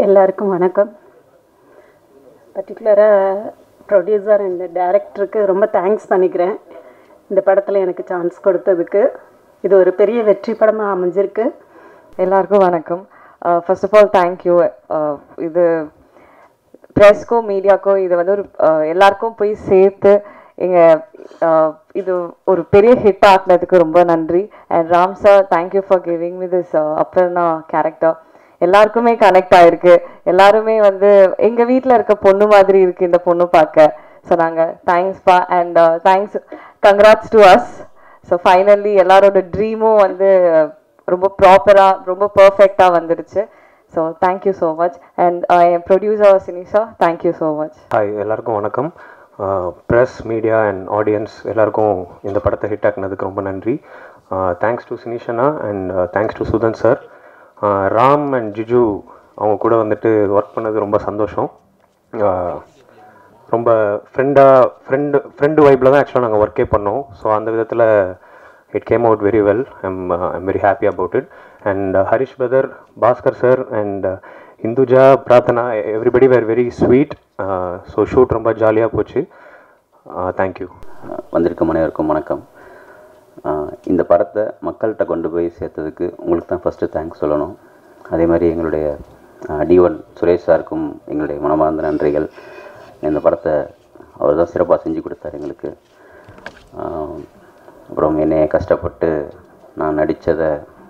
எல்லாருக்கும் வணக்கம் பர்டிகுலராக ப்ரொடியூசர் அண்ட் டைரக்டருக்கு ரொம்ப தேங்க்ஸ் பண்ணிக்கிறேன் இந்த படத்தில் எனக்கு சான்ஸ் கொடுத்ததுக்கு இது ஒரு பெரிய வெற்றி படமாக அமைஞ்சிருக்கு எல்லாருக்கும் வணக்கம் ஃபர்ஸ்ட் ஆஃப் ஆல் தேங்க்யூ இது ப்ரெஸ்க்கோ மீடியாக்கோ இது வந்து ஒரு அஹ், எல்லாருக்கும் போய் சேர்த்து எங்கள் இது ஒரு பெரிய ஹிட் ஆக்குனதுக்கு ரொம்ப நன்றி and Ram sir thank you for giving me this Aparna character எல்லாருக்குமே கனெக்ட் ஆயிருக்கு எல்லாருமே வந்து எங்கள் வீட்டில் இருக்க பொண்ணு மாதிரி இருக்கு இந்த பொண்ணு பார்க்க ஸோ நாங்கள் தேங்க்ஸ்பா and thanks congrats to us so finally எல்லாரோட ட்ரீமும் வந்து ரொம்ப ப்ராப்பராக ரொம்ப பர்ஃபெக்டாக வந்துடுச்சு so thank you so much and என் producer Sinisha thank you so much hi எல்லாருக்கும் வணக்கம் ப்ரெஸ் மீடியா அண்ட் ஆடியன்ஸ் எல்லாருக்கும் இந்த படத்தை ஹிட் ஆக்குனதுக்கு ரொம்ப நன்றி தேங்க்ஸ் டு சினிஷனா and thanks to Sudhan sir Ram and Jiju அவங்க கூட வந்துட்டு ஒர்க் பண்ணது ரொம்ப சந்தோஷம் ஆஹ் ரொம்ப ஃப்ரெண்டாக ஃப்ரெண்டு ஃப்ரெண்டு வைப்பில் தான் ஆக்சுவலாக நாங்கள் ஒர்க்கே பண்ணோம் ஸோ அந்த விதத்தில் it came out very well I'm I'm very happy about it and Harish brother Bhaskar sir and Induja Prarthana everybody were very sweet so shoot ரொம்ப ஜாலியாக போச்சு தேங்க்யூ வந்திருக்கும் அனைவருக்கும் வணக்கம் ஆஹ் இந்த படத்தை மக்கள்கிட்ட கொண்டு போய் சேர்த்ததுக்கு உங்களுக்கு தான் ஃபஸ்ட்டு தேங்க்ஸ் சொல்லணும் அதே மாதிரி எங்களுடைய டி ஒன் சுரேஷ் சாருக்கும் எங்களுடைய மனமார்ந்த நன்றிகள் இந்த படத்தை அவர் தான் சிறப்பாக செஞ்சு கொடுத்தார் எங்களுக்கு ஆஹ் அப்புறம் என்னை கஷ்டப்பட்டு நான் நடித்ததை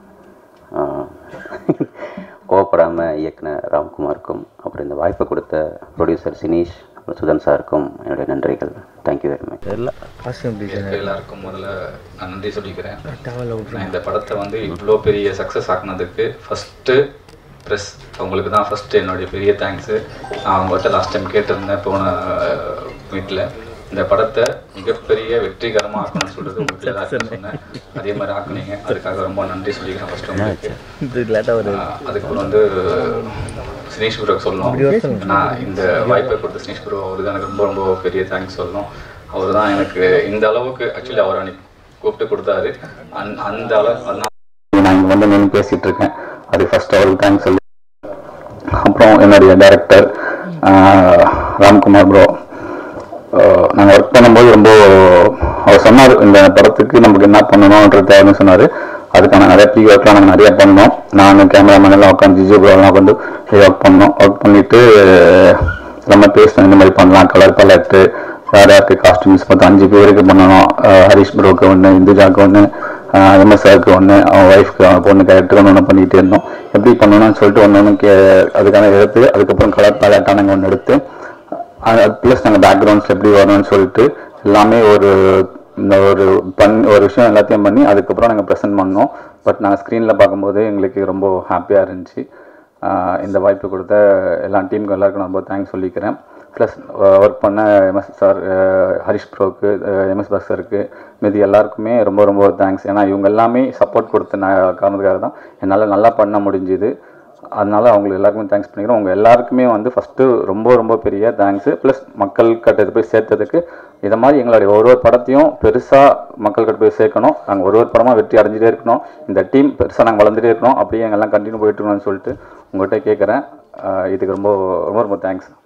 கோவப்படாமல் இயக்குன ராம்குமாருக்கும் அப்புறம் இந்த வாய்ப்பை கொடுத்த ப்ரொடியூசர் சினீஷ் அப்புறம் சுதன் சாருக்கும் என்னுடைய நன்றிகள் தேங்க்யூ வெரி மச் எல்லாருக்கும் முதல்ல நான் நன்றி சொல்லிக்கிறேன் நான் இந்த படத்தை வந்து இவ்வளோ பெரிய சக்ஸஸ் ஆக்குனதுக்கு ஃபஸ்ட்டு ப்ரெஸ் அவங்களுக்கு தான் ஃபஸ்ட்டு என்னுடைய பெரிய தேங்க்ஸு நான் அவங்ககிட்ட லாஸ்ட் டைம் கேட்டிருந்தேன் போன வீட்டில் இந்த படத்தை மிகப்பெரிய வெற்றிகரமாக ஆக்கணும்னு சொல்லிட்டு உங்களுக்கு தான் சொன்னேன் அதே மாதிரி ஆக்குனீங்க அதுக்காக ரொம்ப நன்றி சொல்லிக்கிறேன் ஃபஸ்ட்டு உங்களுக்கு ஆஹ் அதுக்கப்புறம் வந்து சினேஷ் குருவுக்கு சொல்லணும் நான் இந்த வாய்ப்பை கொடுத்த சினேஷ் குரு அவருக்கு எனக்கு ரொம்ப ரொம்ப பெரிய தேங்க்ஸ் சொல்லணும் அவர் தான் எனக்கு இந்த அளவுக்கு ஆக்சுவலி அவர் அன்னைக்கு கூப்பிட்டு கொடுத்தாரு அந் அந்த அளவு அதனால நான் இங்கே வந்து நின்று பேசிட்டு இருக்கேன் அதுக்கு ஃபர்ஸ்ட் அவருக்கு தேங்க்ஸ் சொல்லி அப்புறம் என்னுடைய டைரக்டர் ராம்குமார் ப்ரோ நாங்கள் ஒர்க் பண்ணும்போது ரொம்ப அவர் சொன்னார் இந்த படத்துக்கு நமக்கு என்ன பண்ணணுன்றது தேவைன்னு சொன்னார் அதுக்கான நிறைய ப்ரீ ஒர்க்லாம் நாங்கள் நிறைய பண்ணோம் நான் கேமராமேன் எல்லாம் உட்காந்து ஜிஜு ப்ரோ எல்லாம் உட்காந்து ஒர்க் பண்ணோம் ஒர்க் பண்ணிட்டு எல்லாமே பேசினோம் இந்த மாதிரி பண்ணலாம் கலர் பலட்டு யார் யாருக்கு காஸ்டியூம்ஸ் பார்த்து அஞ்சு பேருக்கு பண்ணணும் அஹ் ஹரிஷ் ப்ரோக்கு ஒன்று இந்துஜாக்கு ஒன்று எம்எஸ்ஆருக்கு ஒன்று அவன் ஒய்ஃப்க்கு அவன் பொண்ணு கேரக்டருக்கு ஒன்று ஒன்று பண்ணிகிட்டே இருந்தோம் எப்படி பண்ணணும்னு சொல்லிட்டு ஒன்று ஒன்று கே அதுக்கான எடுத்து அதுக்கப்புறம் கலர் பேலட்டாக நாங்கள் ஒன்று எடுத்து ப்ளஸ் நாங்கள் பேக்ரவுண்ட்ஸ் எப்படி வரணும்னு சொல்லிட்டு எல்லாமே ஒரு இந்த ஒரு பண் ஒரு விஷயம் எல்லாத்தையும் பண்ணி அதுக்கப்புறம் நாங்கள் ப்ரெசென்ட் பண்ணோம் பட் நாங்கள் ஸ்க்ரீனில் பார்க்கும்போது எங்களுக்கு ரொம்ப ஹாப்பியாக இருந்துச்சு ஆஹ் இந்த வாய்ப்பு கொடுத்த எல்லா டீமுக்கும் எல்லாருக்கும் நான் ரொம்ப தேங்க்ஸ் சொல்லிக்கிறேன் ப்ளஸ் ஒர்க் பண்ண எம்எஸ் சார் ஹரிஷ் ப்ரோக்கு எம்எஸ் பாஸ் சாருக்கு மீதி எல்லாருக்குமே ரொம்ப ரொம்ப தேங்க்ஸ் ஏன்னா இவங்க எல்லாமே சப்போர்ட் கொடுத்த நான் காரணத்துக்காக தான் என்னால் நல்லா பண்ண முடிஞ்சுது அதனால அவங்களுக்கு எல்லாருக்குமே தேங்க்ஸ் பண்ணிக்கிறோம் உங்கள் எல்லாருக்குமே வந்து ஃபஸ்ட்டு ரொம்ப ரொம்ப பெரிய தேங்க்ஸு ப்ளஸ் மக்கள் கிட்ட போய் சேர்த்ததுக்கு இதை மாதிரி எங்களுடைய ஒரு ஒரு படத்தையும் பெருசாக மக்கள் கிட்ட போய் சேர்க்கணும் நாங்கள் ஒரு ஒரு படமாக வெற்றி அடைஞ்சிட்டே இருக்கணும் இந்த டீம் பெருசாக நாங்கள் வளர்ந்துட்டே இருக்கணும் அப்படியே எங்கெல்லாம் கண்டினியூ போயிட்டு இருக்கணும்னு சொல்லிட்டு உங்கள்கிட்ட கேட்குறேன் இதுக்கு ரொம்ப ரொம்ப ரொம்ப தேங்க்ஸ்